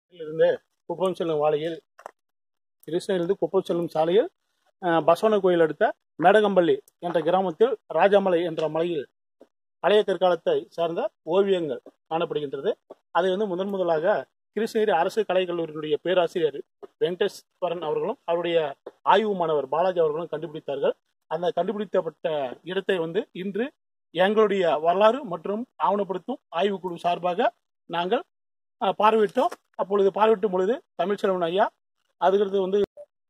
இருந்து குப்பம் செல்லும் வாழையில் கிருஷ்ணகிரிலிருந்து குப்பம் செல்லும் சாலையில் அஹ், பசவன கோயில் அடுத்த மேடகம்பள்ளி என்ற கிராமத்தில் ராஜமலை என்ற மலையில் பழைய கற்காலத்தை சார்ந்த ஓவியங்கள் காணப்படுகின்றது அதை வந்து முதன் முதலாக கிருஷ்ணகிரி அரசு கலைக்கல்லூரியினுடைய பேராசிரியர் வெங்கடேஸ்வரன் அவர்களும் அவருடைய ஆய்வு மாணவர் பாலாஜி அவர்களும் கண்டுபிடித்தார்கள் அந்த கண்டுபிடிக்கப்பட்ட இடத்தை வந்து இன்று எங்களுடைய வரலாறு மற்றும் ஆவணப்படுத்தும் ஆய்வுக்குழு சார்பாக நாங்கள் அஹ், பார்வையிட்டோம் அப்பொழுது பார்வையிட்டும் பொழுது தமிழ்ச்செல்வன் ஐயா அதுக்கடுத்து வந்து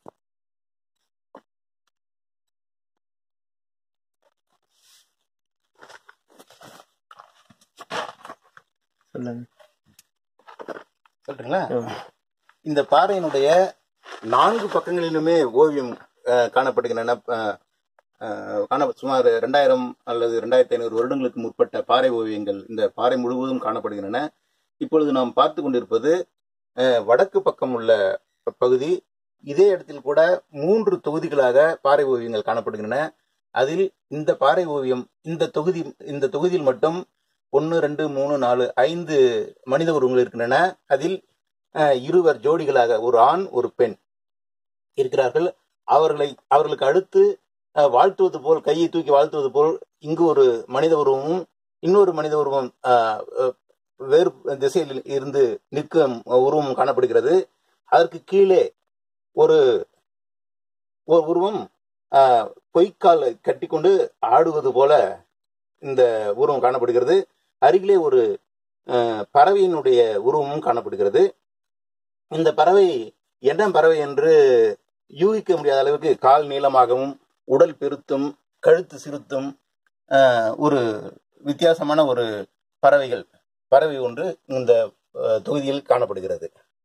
சொல்லுங்க சொல்றீங்களா ம். இந்த பாறையினுடைய நான்கு பக்கங்களிலுமே ஓவியம் அஹ், காணப்படுகின்றன அஹ், அஹ், காண சுமார் ரெண்டாயிரம் அல்லது ரெண்டாயிரத்தி ஐநூறு வருடங்களுக்கு முற்பட்ட பாறை ஓவியங்கள் இந்த பாறை முழுவதும் காணப்படுகின்றன இப்பொழுது நாம் பார்த்து கொண்டிருப்பது அஹ், வடக்கு பக்கம் உள்ள பகுதி இதே இடத்தில் கூட மூன்று தொகுதிகளாக பாறை ஓவியங்கள் காணப்படுகின்றன அதில் இந்த பாறை ஓவியம் இந்த தொகுதி இந்த தொகுதியில் மட்டும் ஒன்று ரெண்டு மூணு நாலு ஐந்து மனித உருவங்கள் இருக்கின்றன அதில் அஹ், இருவர் ஜோடிகளாக ஒரு ஆண் ஒரு பெண் இருக்கிறார்கள் அவர்களை அவர்களுக்கு அடுத்து அஹ், வாழ்த்துவது போல் கையை தூக்கி வாழ்த்துவது போல் இங்கு ஒரு மனித உருவமும் இன்னொரு மனித உருவம் அஹ், அஹ், வேறு திசையில் இருந்து நிற்கும் உருவம் காணப்படுகிறது அதற்கு கீழே ஒரு ஒரு உருவம் அஹ், பொய்க்கால் கட்டிக்கொண்டு ஆடுவது போல இந்த உருவம் காணப்படுகிறது அருகிலே ஒரு அஹ், பறவையினுடைய உருவமும் காணப்படுகிறது இந்த பறவை என்ன பறவை என்று யூகிக்க முடியாத அளவுக்கு கால் நீளமாகவும் உடல் பெருத்தும் கழுத்து சிறுத்தும் அஹ், ஒரு வித்தியாசமான ஒரு பறவைகள் பறவை ஒன்று இந்த அஹ், தொகுதியில் காணப்படுகிறது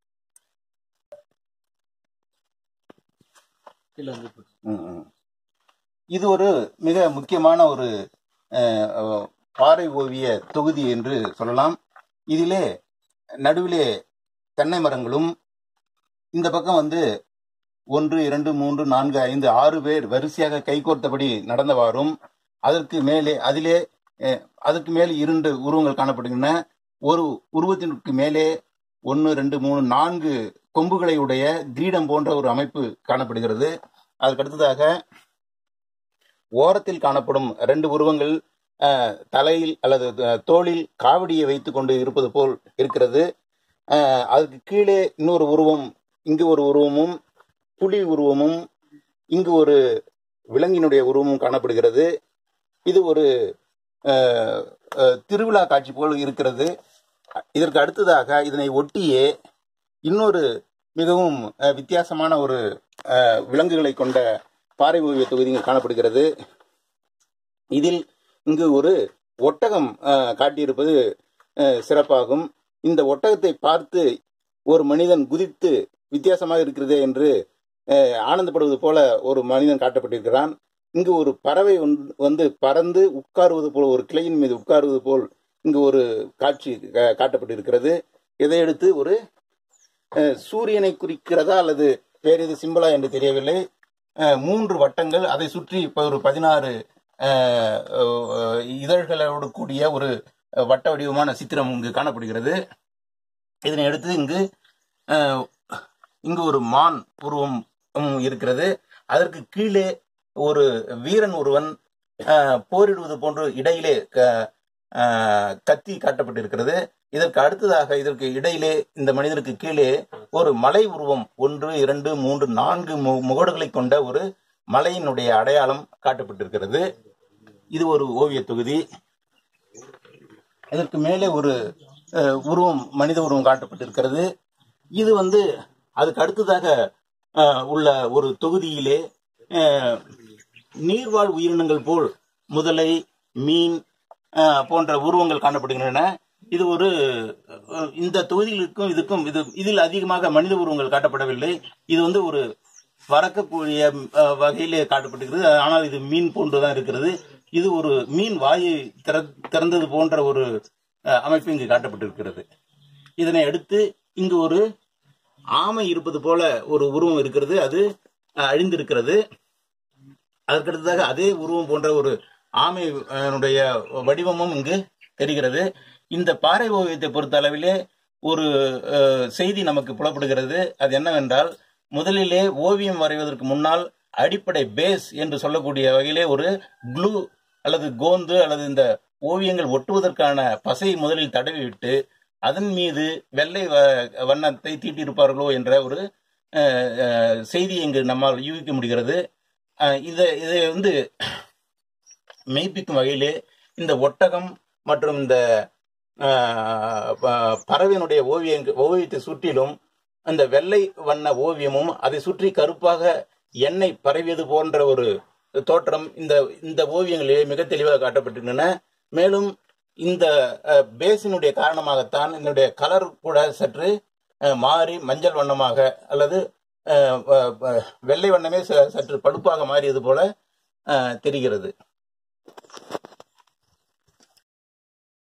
ம், ம். இது ஒரு மிக முக்கியமான ஒரு அஹ், அஹ், பாறை ஓவிய தொகுதி என்று சொல்லலாம் இதிலே நடுவிலே தென்னை மரங்களும் இந்த பக்கம் வந்து ஒன்று இரண்டு மூன்று நான்கு ஐந்து ஆறு பேர் வரிசையாக கைகோர்த்தபடி நடந்தவாறும் அதற்கு மேலே அதிலே அஹ், அதற்கு மேலே இரண்டு உருவங்கள் காணப்படுகின்றன ஒரு உருவத்திற்கு மேலே ஒன்று ரெண்டு மூணு நான்கு கொம்புகளை உடைய கிரீடம் போன்ற ஒரு அமைப்பு காணப்படுகிறது அதற்கு அடுத்ததாக ஓரத்தில் காணப்படும் ரெண்டு உருவங்கள் அஹ், தலையில் அல்லது அஹ், தோளில் காவடியை வைத்துக் கொண்டு இருப்பது போல் இருக்கிறது அஹ், அதுக்கு கீழே இன்னொரு உருவம் இங்கு ஒரு உருவமும் புலி உருவமும் இங்கு ஒரு விலங்கினுடைய உருவமும் காணப்படுகிறது இது ஒரு அஹ், அஹ், திருவிழா காட்சி போல் இருக்கிறது இதற்கு அடுத்ததாக இதனை ஒட்டியே இன்னொரு மிகவும் அஹ், வித்தியாசமான ஒரு அஹ், விலங்குகளை கொண்ட பாறை ஓவிய தொகுதி இங்கு காணப்படுகிறது இதில் இங்கு ஒரு ஒட்டகம் அஹ், காட்டியிருப்பது அஹ், சிறப்பாகும் இந்த ஒட்டகத்தை பார்த்து ஒரு மனிதன் குதித்து வித்தியாசமாக இருக்கிறதே என்று அஹ், ஆனந்தப்படுவது போல ஒரு மனிதன் காட்டப்பட்டிருக்கிறான் இங்கு ஒரு பறவை ஒன்று வந்து பறந்து உட்காருவது போல் ஒரு கிளையின் மீது உட்காருவது போல் இங்கு ஒரு காட்சி அஹ், காட்டப்பட்டிருக்கிறது இதையடுத்து ஒரு அஹ், சூரியனை குறிக்கிறதா அல்லது வேறு எது சிம்பிளா என்று தெரியவில்லை அஹ், மூன்று வட்டங்கள் அதை சுற்றி இப்ப ஒரு பதினாறு அஹ், அஹ், இதழ்களோடு கூடிய ஒரு அஹ், வட்ட வடிவமான சித்திரம் இங்கு காணப்படுகிறது இதனை அடுத்து இங்கு அஹ், இங்கு ஒரு மான் உருவம் ம், இருக்கிறது அதற்கு கீழே ஒரு வீரன் ஒருவன் அஹ், போரிடுவது போன்று இடையிலே க- அஹ், கத்தி காட்டப்பட்டிருக்கிறது இதற்கு அடுத்ததாக இதற்கு இடையிலே இந்த மனிதனுக்கு கீழே ஒரு மலை உருவம் ஒன்று இரண்டு மூன்று நான்கு மு- முகடுகளை கொண்ட ஒரு மலையினுடைய அடையாளம் காட்டப்பட்டிருக்கிறது இது ஒரு ஓவிய தொகுதி இதற்கு மேலே ஒரு அஹ், உருவம் மனித உருவம் காட்டப்பட்டிருக்கிறது இது வந்து அதுக்கு அடுத்ததாக அஹ், உள்ள ஒரு தொகுதியிலே அஹ், நீர்வாழ் உயிரினங்கள் போல் முதலை மீன் அஹ், போன்ற உருவங்கள் காணப்படுகின்றன இது ஒரு அஹ், இந்த தொகுதிகளுக்கும் இதுக்கும் இது இதில் அதிகமாக மனித உருவங்கள் காட்டப்படவில்லை இது வந்து ஒரு பறக்கக்கூடிய அஹ், வகையிலே காட்டப்பட்டிருக்கிறது ஆனால் இது மீன் போன்றுதான் இருக்கிறது இது ஒரு மீன் வாயை திற- திறந்தது போன்ற ஒரு அஹ், அமைப்பு இங்கு காட்டப்பட்டிருக்கிறது இதனை அடுத்து இங்கு ஒரு ஆமை இருப்பது போல ஒரு உருவம் இருக்கிறது அது அஹ், அழிந்திருக்கிறது அதற்கடுத்ததாக அதே உருவம் போன்ற ஒரு ஆமையினுடைய வடிவமும் இங்கு தெரிகிறது இந்த பாறை ஓவியத்தை பொறுத்த அளவிலே ஒரு அஹ், செய்தி நமக்கு புலப்படுகிறது அது என்னவென்றால் முதலிலே ஓவியம் வரைவதற்கு முன்னால் அடிப்படை பேஸ் என்று சொல்லக்கூடிய வகையிலே ஒரு க்ளூ அல்லது கோந்து அல்லது இந்த ஓவியங்கள் ஒட்டுவதற்கான பசையை முதலில் தடவிவிட்டு அதன் மீது வெள்ளை வ- வண்ணத்தை தீட்டியிருப்பார்களோ என்ற ஒரு அஹ், அஹ், செய்தியை இங்கு நம்மால் யூகிக்க முடிகிறது அஹ், இதை இதை வந்து மெய்ப்பிக்கும் வகையிலே இந்த ஒட்டகம் மற்றும் இந்த ஆஹ், ப- பறவையினுடைய ஓவியங்க ஓவியத்தை சுற்றிலும் அந்த வெள்ளை வண்ண ஓவியமும் அதை சுற்றி கருப்பாக எண்ணெய் பரவியது போன்ற ஒரு தோற்றம் இந்த இந்த ஓவியங்களிலே மிக தெளிவாக காட்டப்பட்டிருக்கின்றன மேலும் இந்த அஹ், பேஸினுடைய காரணமாகத்தான் இதனுடைய கலர் கூட சற்று அஹ், மாறி மஞ்சள் வண்ணமாக அல்லது அஹ், வ- வ- வெள்ளை வண்ணமே ச- சற்று பழுப்பாக மாறியது போல அஹ், தெரிகிறது